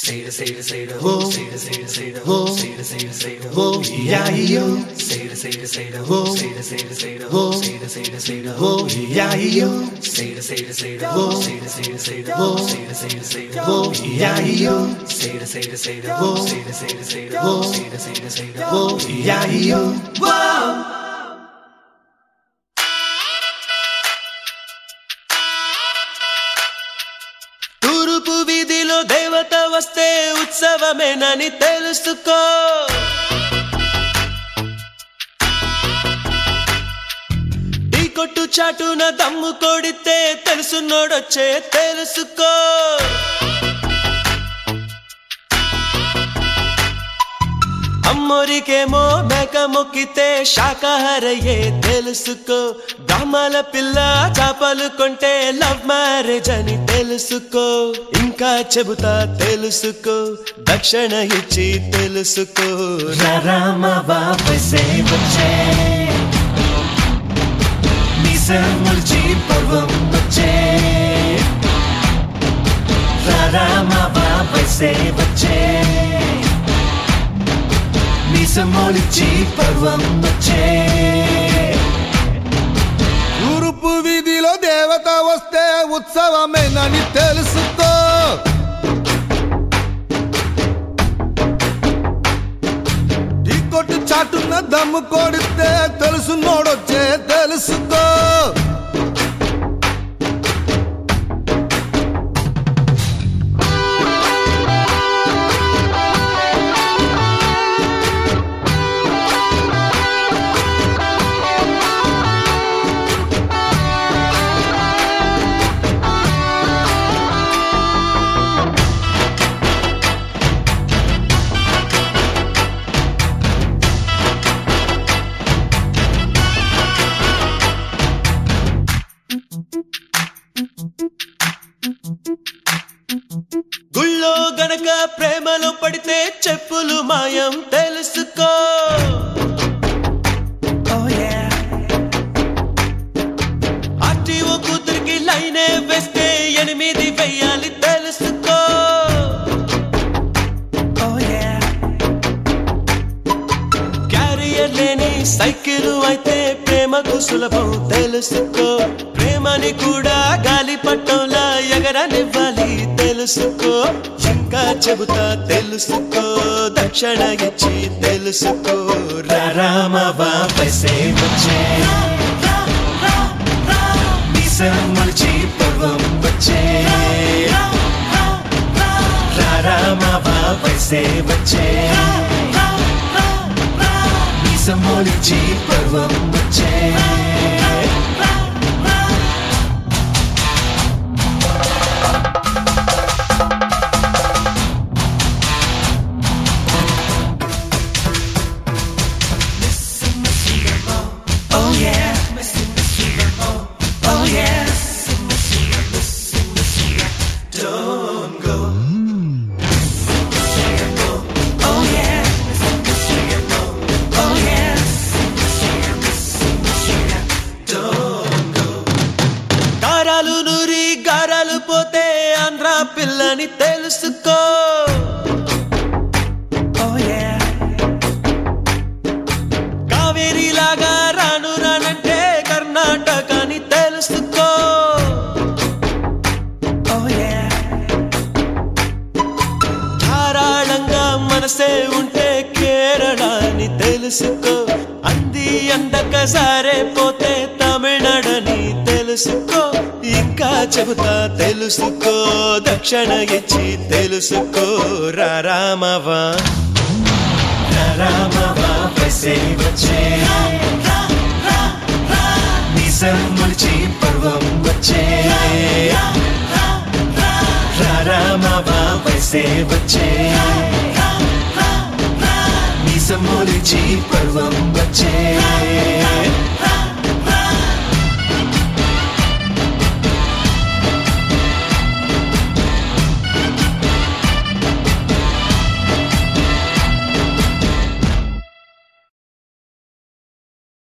Say the say the say the ho, say the say the say the ho, say the say the say the ho, yeah yo. Say the say the say the ho, say the say the say the ho, say the say the say the ho, yeah yo. Say the say the say the ho, say the say the say the ho, say the say the say the ho, yeah yo. Say the say the say the ho, say the say the say the ho, say the say the say the ho, yeah yo. Whoa. తూర్పు వీధిలో దేవత వస్తే ఉత్సవమేనని తెలుసుకో tea కొట్టు చాటున దమ్ము కొడితే తెలుసున్నోడొచ్చే తెలుసుకో అమ్మోరికేమో మేక మొక్కితే శాకాహారయ్యే తెలుసుకో గ్రామాల పిల్ల చేపలు కొంటే లవ్ మ్యారేజ్ అని తెలుసుకో ఇంకా చెబుతా తెలుసుకో దక్షిణ ఇచ్చి తెలుసుకో రామ వాపసే వచ్చే నిసముల్చి పర్వం వచ్చే రామ వాపసే వచ్చే నిసముల్చి పర్వం వచ్చే తూర్పు వీధిలో దేవత వస్తే ఉత్సవమేనని తెలుసుకో టీ కొట్టు చాటున్న దమ్ము కొడితే తెలుసు నోడొచ్చే తెలుసుకో గుళ్ళో గనక ప్రేమలో పడితే చెప్పులు మాయం తెలుసుకో ఆర్టీఓ కూతురికి లైనే వేస్తే ఎనిమిది వెయ్యాలి తెలుసుకో క్యారియర్ లేని సైకిల్ అయితే ప్రేమకు సులభం తెలుసుకో ప్రేమని కూడా గాలి పట్టంలా ఎగరనివ్వాలి తెలుసుకో ఇంకా చెబుతా తెలుసుకో దక్షిణ ఇచ్చి తెలుసుకో రామ వాపసే వచ్చే నిసముల్చి పర్వం వచ్చే రామ వాపసే వచ్చే నిసముల్చి పర్వం వచ్చే Oh yeah. Oh yeah. Don't go. Oh yeah. Oh yeah. Don't go. కారాలు నూరి గారాలు పోతే ఆంధ్ర పిల్లని తెలుసుకో Oh yeah. కావేరి లాగా రాను రానంటే కర్ణాటకని తెలుసుకో Oh yeah. ధారాళంగా మనసే ఉంటే కేరళని తెలుసుకో అంది అందక సారే పోతే తమిళనాడని తెలుసుకో ఇంకా చెబుతా తెలుసుకో దక్షిణ ఇచ్చి తెలుసుకో రారామవా రామ వాపసే వచ్చే నిసముల్చి పర్వం వచ్చే రామ వాపసే వచ్చే నిసముల్చి పర్వం వచ్చే